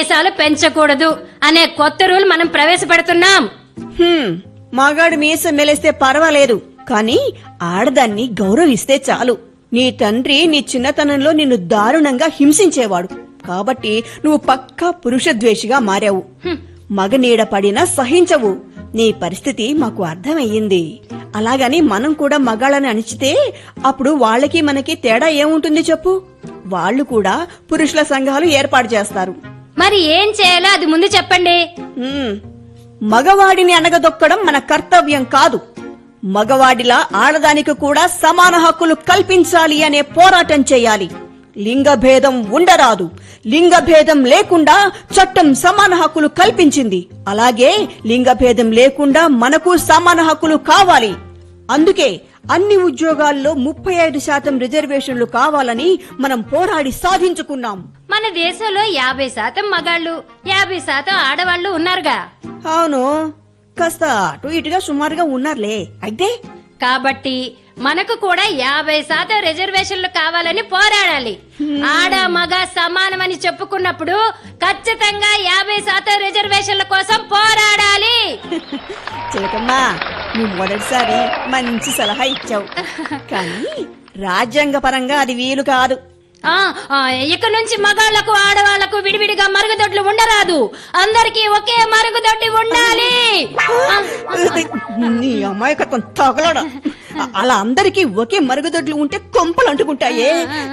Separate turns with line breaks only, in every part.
మీసాలు పెంచకూడదు అనే కొత్త రూల్ మనం ప్రవేశపెడుతున్నాం
హ్మ్, మగాడు మీసం మెలేస్తే పర్వాలేదు కానీ ఆడదాన్ని గౌరవిస్తే చాలు నీ తండ్రి నీ చిన్నతనంలో నిన్ను దారుణంగా హింసించేవాడు కాబట్టి నువ్వు పక్కా పురుషద్వేషిగా మారావు మగనీడ పడినా సహించవు నీ పరిస్థితి మాకు అర్థమయ్యింది అలాగని మనం కూడా మగాళ్ళని అణిచితే అప్పుడు వాళ్ళకి మనకి తేడా ఏముంటుంది చెప్పు వాళ్ళు కూడా పురుషుల సంఘాలు ఏర్పాటు చేస్తారు
మరి ఏం చేయాలో అది ముందు చెప్పండి
హ్మ్. మగవాడిని అనగదొక్కడం మన కర్తవ్యం కాదు మగవాడిలా ఆడదానికి కూడా సమాన హక్కులు కల్పించాలి అనే పోరాటం చేయాలి లింగ భేదం ఉండరాదు లింగ భేదం లేకుండా చట్టం సమాన హక్కులు కల్పించింది అలాగే లింగ భేదం లేకుండా మనకు సమాన హక్కులు కావాలి అందుకే అన్ని ఉద్యోగాల్లో ముప్పై ఐదు శాతం రిజర్వేషన్లు కావాలని మనం పోరాడి సాధించుకున్నాం
మన దేశంలో యాభై శాతం మగాళ్ళు యాభై శాతం ఆడవాళ్లు ఉన్నారుగా
అవును కాస్త అటు ఇటుగా సుమారుగా ఉన్నారులే అయితే
కాబట్టి మనకు కూడా యాభై శాతం రిజర్వేషన్లు కావాలని పోరాడాలి ఆడ మగ సమానమని చెప్పుకున్నప్పుడు ఖచ్చితంగా యాభై శాతం రిజర్వేషన్ల కోసం పోరాడాలి
చిలకమ్మా నువ్వు మొదటిసారి మంచి సలహా ఇచ్చావు కానీ రాజ్యాంగ పరంగా అది వీలు కాదు
ఆ ఆ, ఇక నుంచి మగాళ్లకు ఆడవాళ్లకు విడివిడిగా మరుగుదొడ్లు ఉండరాదు అందరికీ ఒకే మరుగుదొడ్డి ఉండాలి ఆ,
నీ అమాయకత్వం తగలడా అలా అందరికీ ఒకే మరుగుదొడ్లు ఉంటే కొంపలు అంటుకుంటాయే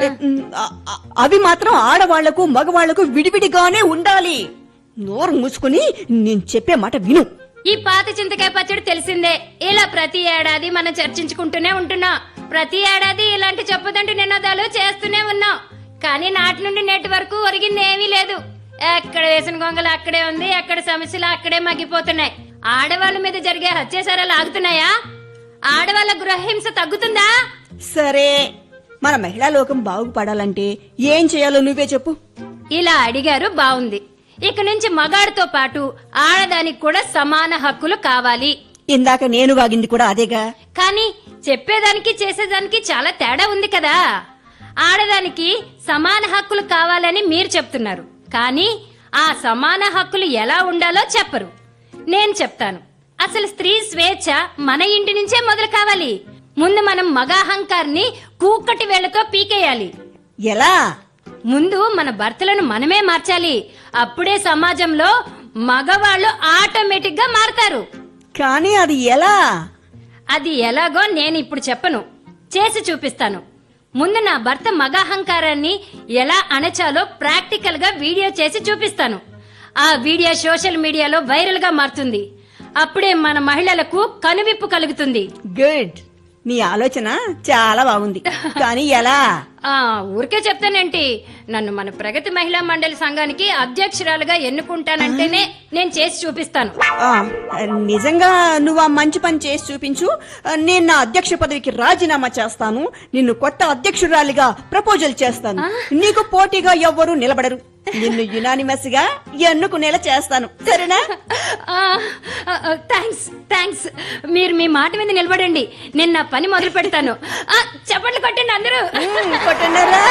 అ- అ- అవి మాత్రం ఆడవాళ్లకు మగవాళ్లకు విడివిడిగానే ఉండాలి నోరు మూసుకుని నేను చెప్పే మాట విను
ఈ పాత చింతకాయ పచ్చడి తెలిసిందే ఇలా ప్రతి ఏడాది మనం చర్చించుకుంటూనే ఉంటున్నాం ప్రతి ఏడాది ఇలాంటి చెప్పదండి నినాదాలు చేస్తూనే ఉన్నాం కానీ నాటి నుండి నేటి వరకు ఒరిగింది ఏమీ లేదు ఎక్కడ వేసిన గొంగలు అక్కడే ఉంది ఎక్కడ సమస్యలు అక్కడే మగ్గిపోతున్నాయి ఆడవాళ్ళ మీద జరిగే హత్యాచారాలు ఆగుతున్నాయా ఆడవాళ్ళ గృహహింస తగ్గుతుందా
సరే మన మహిళా లోకం బాగుపడాలంటే ఏం చేయాలో నువ్వే చెప్పు
ఇలా అడిగారు బావుంది ఇక నుంచి మగాడితో పాటు ఆడదానికి కూడా సమాన హక్కులు కావాలి
ఇందాక నేను వాగింది కూడా అదేగా
కానీ చెప్పేదానికి చేసేదానికి చాలా తేడా ఉంది కదా ఆడదానికి సమాన హక్కులు కావాలని మీరు చెప్తున్నారు కానీ ఆ సమాన హక్కులు ఎలా ఉండాలో చెప్పరు నేను చెప్తాను అసలు స్త్రీ స్వేచ్ఛ మన ఇంటి నుంచే మొదలు కావాలి ముందు మనం మగాహంకార్ని కూకటి వేళ్లతో పీకేయాలి
ఎలా
ముందు మన భర్తలను మనమే మార్చాలి అప్పుడే సమాజంలో మగవాళ్ళు ఆటోమేటిక్ గా మారతారు
కానీ అది ఎలా
అది ఎలాగో నేను ఇప్పుడు చెప్పను చేసి చూపిస్తాను ముందు నా భర్త మగాహంకారాన్ని ఎలా అణచాలో ప్రాక్టికల్ గా వీడియో చేసి చూపిస్తాను ఆ వీడియో సోషల్ మీడియాలో వైరల్ గా మారుతుంది అప్పుడే మన మహిళలకు కనువిప్పు కలుగుతుంది
గుడ్ నీ ఆలోచన చాలా బాగుంది కానీ ఎలా
ఆ ఊరికే చెప్తానేంటి నన్ను మన ప్రగతి మహిళా మండలి సంఘానికి అధ్యక్షురాలుగా ఎన్నుకుంటానంటేనే నేను చేసి చూపిస్తాను
ఆ, నిజంగా నువ్వు ఆ మంచి పని చేసి చూపించు నేను నా అధ్యక్ష పదవికి రాజీనామా చేస్తాను నిన్ను కొత్త అధ్యక్షురాలిగా ప్రపోజల్ చేస్తాను నీకు పోటీగా ఎవ్వరూ నిలబడరు నిన్ను యునానిమస్ గా ఎన్నుకునేలా చేస్తాను సరేనా
థ్యాంక్స్ థ్యాంక్స్ మీరు మీ మాట మీద నిలబడండి నేను నా పని మొదలు పెడతాను ఆ, చప్పట్లు కొట్టండి అందరూ
ఉమ్, కొట్టండారా?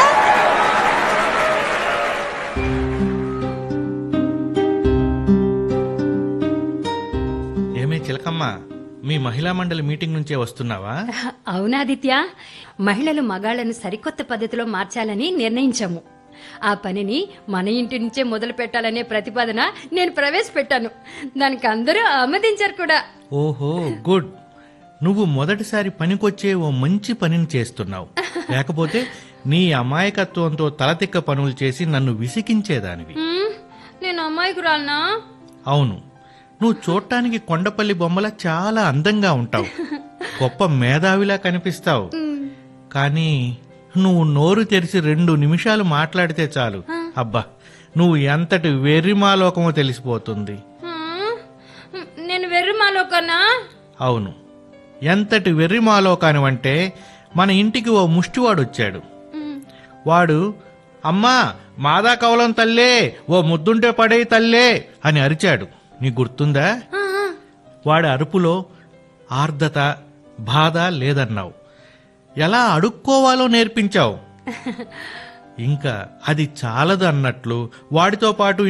ఏమే చిలకమ్మ మీ మహిళా మండలి మీటింగ్ నుంచే వస్తున్నావా
అవునాదిత్య మహిళలు మగాళ్లను సరికొత్త పద్ధతిలో మార్చాలని నిర్ణయించాము ఆ పనిని మన ఇంటి నుంచే మొదలు పెట్టాలనే ప్రతిపాదన నేను ప్రవేశపెట్టాను దానికి అందరూ ఆమోదించారు కూడా
ఓహో గుడ్ నువ్వు మొదటిసారి పనికొచ్చే ఓ మంచి పనిని చేస్తున్నావు లేకపోతే నీ అమాయకత్వంతో తలతిక్క పనులు చేసి నన్ను విసిగించేదానివి
ఉమ్, నేను అమ్మాయికురాలనా
అవును నువ్వు చూడటానికి కొండపల్లి బొమ్మల చాలా అందంగా ఉంటావు గొప్ప మేధావిలా కనిపిస్తావు కానీ నువ్వు నోరు తెరిచి రెండు నిమిషాలు మాట్లాడితే చాలు అబ్బా నువ్వు ఎంతటి వెర్రిమాలోకమో తెలిసిపోతుంది
ఉమ్, నేను వెర్రిమాలోకనా
అవును ఎంతటి వెర్రిమాలోకానివంటే మన ఇంటికి ఓ ముష్టివాడు వచ్చాడు వాడు అమ్మా మాదా కవలం తల్లే ఓ ముద్దుంటే పడే తల్లే అని అరిచాడు నీకు గుర్తుందా వాడి అరుపులో ఆర్ద్రత బాధ లేదన్నావు ఎలా అడుక్కోవాలో నేర్పించావు ఇంకా అది చాలదు అన్నట్లు వాడితో పాటు